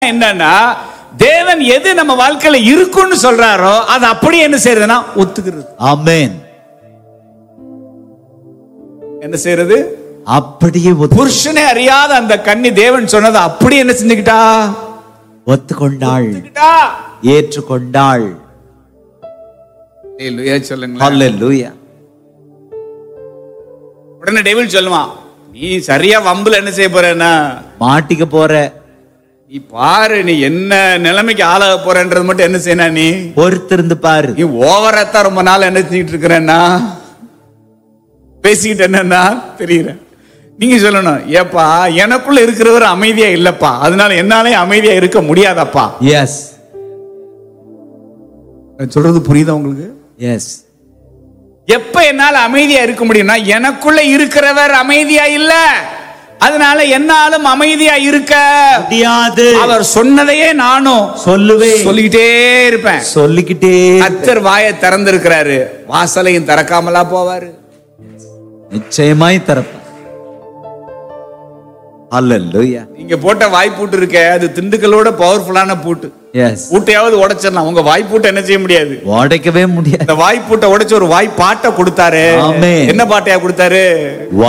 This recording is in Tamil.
என்னன்னா தேவன் எது நம்ம வாழ்க்கையில இருக்குன்னு சொல்றாரோ அது அப்படியே என்ன செய்யறதுன்னா ஒத்துக்கிறது ஆமென் என்ன செய்யறது அப்படியே ஒத்து- புருஷனே அறியாத அந்த கன்னி தேவன் சொன்னதை அப்படியே என்ன செஞ்சுக்கிட்டா ஒத்துக்கொண்டாள் ஒத்துக்கிட்டா ஏற்றுக்கொண்டாள் ஹalleluya சொல்லுங்களேன் ஹalleluya உடனே டேவிட் சொல்லுவான் நீ சரியா வம்புல என்ன செய்ய போறேன்னா மாட்டிக்க போற நீ பாரு நீ என்ன நிலைமைக்கு ஆளாக போறன்றது மட்டும் என்ன செய்யணும் நீ பொறுத்திருந்து பாரு நீ ஓவரத்தான் ரொம்ப நாள் என்ன செஞ்சுட்டு இருக்கிறேன்னா பேசிக்கிட்டு என்னன்னா தெரியல நீங்க சொல்லணும் ஏப்பா எனக்குள்ள இருக்கிறவர் அமைதியா இல்லப்பா அதனால என்னாலே அமைதியா இருக்க முடியாதப்பா எஸ் நான் சொல்றது புரியுதா உங்களுக்கு எஸ் எப்ப என்னால அமைதியா இருக்க முடியும்னா எனக்குள்ள இருக்கிறவர் அமைதியா இல்ல அதனால என்னாலும் அமைதியா இருக்க முடியாது அவர் சொன்னதையே நானும் சொல்லுவேன் சொல்லிக்கிட்டே இருப்பேன் சொல்லிக்கிட்டே கத்தர் வாயை திறந்திருக்கிறாரு வாசலையும் திறக்காமலா போவாரு நிச்சயமாய் திறப்பேன் ஹalleluya நீங்க போட்ட வாய்ப்பூட்டு இருக்க அது திண்டுக்கலோட பவர்ஃபுல்லான பூட்டு எஸ் பூட்டையாவது உடைச்சிடலாம் உங்க வாய்ப்பூட்டை என்ன செய்ய முடியாது உடைக்கவே முடியாது இந்த வாய்ப்பூட்டை உடைச்சு ஒரு வாய் பாட்டை கொடுத்தாரு ஆமென். என்ன பாட்டையா கொடுத்தாரு